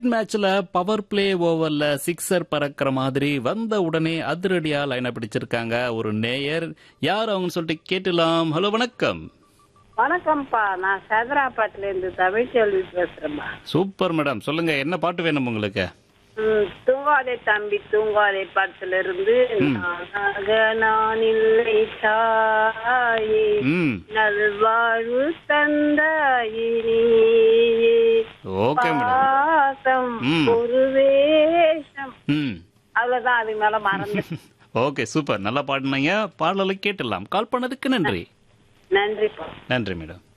மேட்ச்ல power play ஓவர்ல sixer பறக்கிற மாதிரி வந்த உடனே அதிரடியா லைனை பிடிச்சிருக்காங்க ஒரு நேயர் யார் அவங்கன்னு சொல்லிட்டு கேட்டலாம் ஹலோ வணக்கம் வணக்கம்ப்பா நான் சதுராபாட்டுல இருந்து தமிழ்ச்செல்வி பேசுறேன்பா சூப்பர் மேடம் சொல்லுங்க என்ன பாட்டு வேணும் உங்களுக்கு ம், தூங்காதே தம்பி தூங்காதே படத்துல இருந்து நானாக நான் இல்லை தாயே ம் நல்வாழ்வு தந்தாயே நீயே. ஓகே மேடம் பாசம் ம். ஒரு வேஷம் ம் அவ்வளவுதான் அதுக்கு மேல மறந்து ஓகே சூப்பர் நல்லா பாடினீங்க பாடலை கேட்டுடலாம் கால் பண்ணதுக்கு நன்றி நன்றிப்பா நன்றி மேடம்